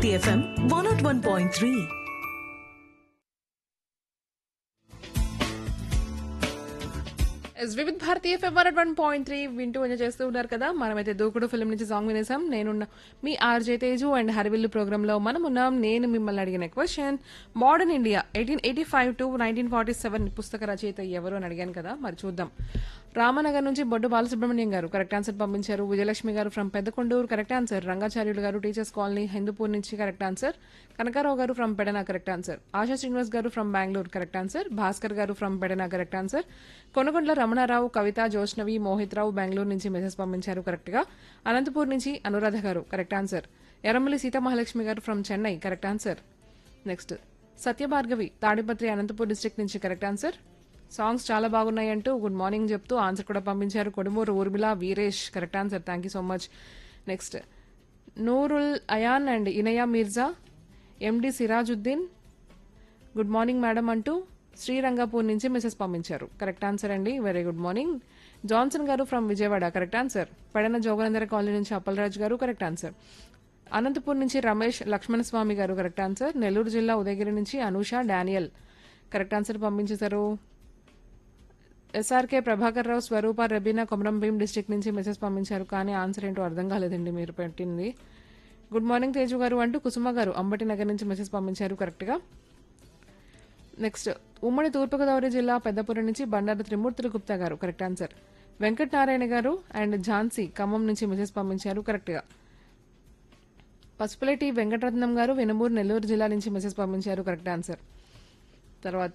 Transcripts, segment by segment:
Bharati FM one naught one point three yes Vividh Bharatiya favourite one point three వింటూ enjoy చేస్తూ ఉన్నారు కదా మనమైతే దూకుడు ఫిల్మ్ నుంచి సాంగ్ వినేసాం నేనున్న మీ RJ Teju and Harivillu programme లో మనం ఉన్నాం నేను మిమ్మల్ని అడిగిన question modern India eighteen eighty five to nineteen forty seven పుస్తక రచయిత ఎవరు అని అడిగాను కదా మరి చూద్దాం రామనగర్ నుంచి బొడ్డు బాలసుబ్రహ్మణ్యం గారు కరెక్ట్ ఆన్సర్ పంపించారు Vijayalakshmi garu from Peddakonduru correct answer Rangacharyulu garu teachers colony Hindupur నుంచి correct answer Kanakarao garu from Pedana correct answer Asha Srinivas garu from Bengaluru correct answer Bhaskar garu from Pedana correct answer Konagondla Ramanarao Kavitha Joshnavi Mohit Rao Bengaluru నుంచి మెసేజ్ పంపించారు కరెక్ట్ గా అనంతపూర్ నుంచి అనురాధ గారు correct answer Erramalli Seethamahalakshmi garu from Chennai correct answer next Satyabhargavi Tadipatri Anantapur district నుంచి కరెక్ట్ ఆన్సర్ సాంగ్స్ చాలా బాగున్నాయి అంటూ గుడ్ మార్నింగ్ చెప్తూ ఆన్సర్ కూడా పంపించారు Kodumuru Urmila Veeresh correct answer thank you so much next Nurul Ayaan and Inaya Mirza MD Sirajuddin good morning madam అంటూ శ్రీరంగపూర్ నుంచి మెసేజ్ పంపించారు కరెక్ట్ ఆన్సర్ అండి very good morning Johnson garu from Vijayawada correct answer Pedana Joganandara colony నుంచి అప్పలరాజు గారు కరెక్ట్ ఆన్సర్ అనంతపూర్ నుంచి రమేష్ లక్ష్మణస్వామి గారు కరెక్ట్ ఆన్సర్ నెల్లూరు జిల్లా ఉదయగిరి నుంచి అనూష డానియల్ కరెక్ట్ ఆన్సర్ పంపించేశారు ఎస్ఆర్కే ప్రభాకర్ రావు స్వరూప రబీనా కొమరం భీం డిస్టిక్ నుంచి మెసేజ్ పంపించారు కానీ ఆన్సర్ ఏంటో అర్థం కాలేదండి మీరు పెట్టింది గుడ్ మార్నింగ్ తేజు గారు అంటూ కుసుమ గారు అంబటి నగర్ నుంచి మెసేజ్ పంపించారు కరెక్ట్గా నెక్స్ట్ ఉమ్మడి తూర్పుగోదావరి జిల్లా పెద్దపురం నుంచి బండారు త్రిమూర్తులు గుప్తా గారు కరెక్ట్ ఆన్సర్ వెంకట్ నారాయణ గారు అండ్ ఝాన్సీ ఖమ్మం నుంచి మెసేజ్ పంపించారు కరెక్ట్గా పసుపులేటి వెంకటరత్నం గారు వెనుమూరు నెల్లూరు జిల్లా నుంచి మెసేజ్ పంపించారు కరెక్ట్ ఆన్సర్ తర్వాత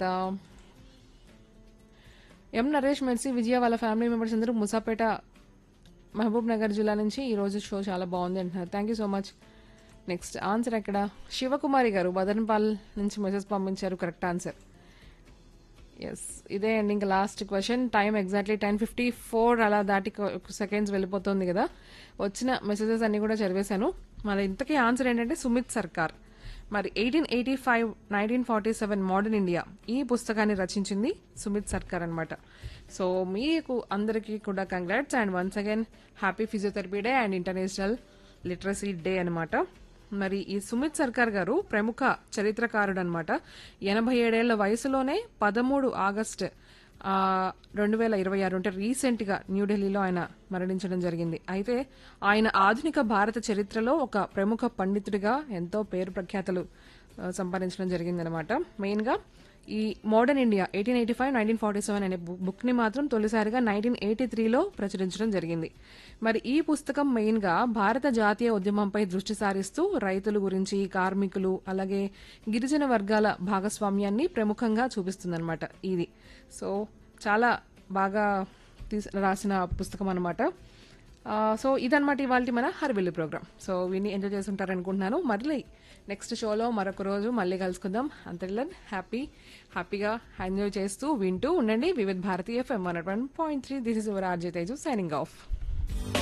ఎం నరేష్ మెర్సీ విజయ వాళ్ళ ఫ్యామిలీ మెంబర్స్ అందరూ ముసాపేట మహబూబ్ నగర్ జిల్లా నుంచి ఈ రోజు షో చాలా బాగుంది అంటున్నారు thank you so much next answer ఎక్కడ శివకుమారి గారు బదన్పాల్ నుంచి మెసేజ్ పంపించారు కరెక్ట్ ఆన్సర్ ఎస్ ఇదే అండి ఇంకా last question time exactly ten fifty four అలా దాటి సెకండ్స్ వెళ్ళిపోతుంది కదా వచ్చిన మెసేజెస్ అన్ని కూడా చదివేశాను మరి ఇంతకీ ఆన్సర్ ఏంటంటే సుమిత్ సర్కార్ మరి eighteen eighty five nineteen forty seven modern India ఈ పుస్తకాన్ని రచించింది సుమిత్ సర్కార్ అనమాట సో మీకు అందరికీ కూడా congrats and once again happy physiotherapy day and international literacy day అనమాట మరి ఈ సుమిత్ సర్కార్ గారు ప్రముఖ చరిత్రకారుడు అనమాట ఎనభై ఏడేళ్ల వయసులోనే పదమూడు ఆగస్ట్ రెండు వేల ఇరవై ఆరు అంటే రీసెంట్ గా న్యూఢిల్లీలో ఆయన మరణించడం జరిగింది అయితే ఆయన ఆధునిక భారత చరిత్రలో ఒక ప్రముఖ పండితుడిగా ఎంతో పేరు ప్రఖ్యాతలు ఆ, సంపాదించడం జరిగిందనమాట మెయిన్ గా ఈ modern India eighteen eighty five nineteen forty seven అనే బుక్ ని మాత్రం తొలిసారిగా నైన్టీన్ ఎయిటీ త్రీలో ప్రచురించడం జరిగింది మరి ఈ పుస్తకం మెయిన్ గా భారత జాతీయ ఉద్యమంపై దృష్టి సారిస్తూ రైతుల గురించి కార్మికులు అలాగే గిరిజన వర్గాల భాగస్వామ్యాన్ని ప్రముఖంగా చూపిస్తుందన్నమాట ఇది సో చాలా బాగా తీస్- రాసిన పుస్తకం అనమాట సో ఇదన్నమాట ఇవాళ మన హర్బిల్లి ప్రోగ్రామ్ సో విని ఎంజాయ్ చేస్తుంటారు అనుకుంటున్నాను మళ్ళీ నెక్స్ట్ షోలో మరొక రోజు మళ్ళీ కలుసుకుందాం అంతలో హ్యాపీ హ్యాపీగా ఎంజాయ్ చేస్తూ వింటూ ఉండండి Vividha Bharatiya FM one point three this is your RJ Teju signing of